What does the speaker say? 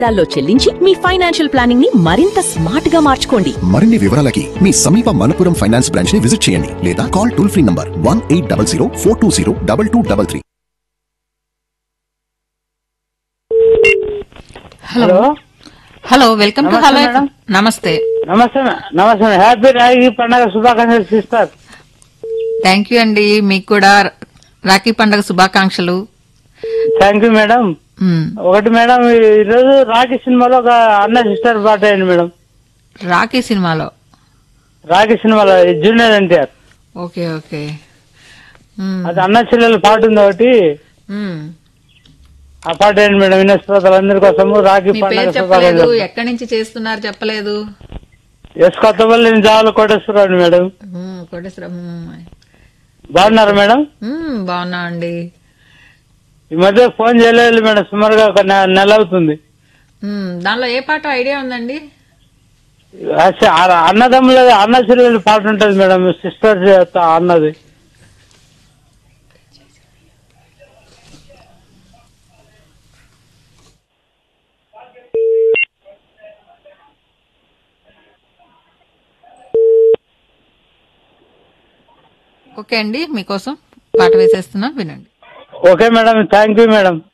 లో చెల్లించి మీ financial planning ని మరింత స్మార్ట్ గా మార్చుకోండి మరిన్ని వివరాలకి మీ సమీప మనపురం ఫైనాన్స్ బ్రాంచ్ ని విజిట్ చేయండి లేదా call toll free number one eight double zero four two zero double two double three hello hello welcome to నమస్తే హలో మేడం. నమస్తే నమస్తే మే- నమస్తే మే- హ్యాపీ రాగి పండగ శుభాకాంక్షలు సిస్టర్ థ్యాంక్ యూ అండి మీకు కూడా రాఖీ పండుగ శుభాకాంక్షలు థ్యాంక్ యూ మేడం మ్మ్. ఒకటి మేడం ఈ- ఈరోజు రాఖీ సినిమాలో ఒక అన్న సిస్టర్ పాట అయింది మేడం రాఖీ సినిమాలో రాఖీ సినిమాలో junior NTR okay okay hmm. అది అన్న చెల్లెల పాట ఉంది ఒకటి మ్మ్. ఆ పాట అయింది మేడం విన్న శ్రోతలందరి కోసము రాఖీ మీ పండగ పేరు చెప్పలేదు శుభాకాంక్షలు ఎక్కడి నుంచి చేస్తున్నారు చెప్పలేదు yes Kothapalli Javula Koteswararao madam hmm, Koteswaram hmm. బాగున్నారా మేడం మ్మ్, బాగున్నా అండి ఈ మధ్య ఫోన్ చేయలేదు మేడం సుమారుగా ఒక నె- నెల అవుతుంది మ్మ్, దానిలో ఏ పాట ఐడియా ఉందండి అస- ఆ అన్నదమ్ముల అన్న చెల్లెల పాట ఉంటుంది మేడం సిస్టర్ అన్నది ఓకే అండి మీకోసం పాట వేసేస్తున్నా వినండి okay madam thank you madam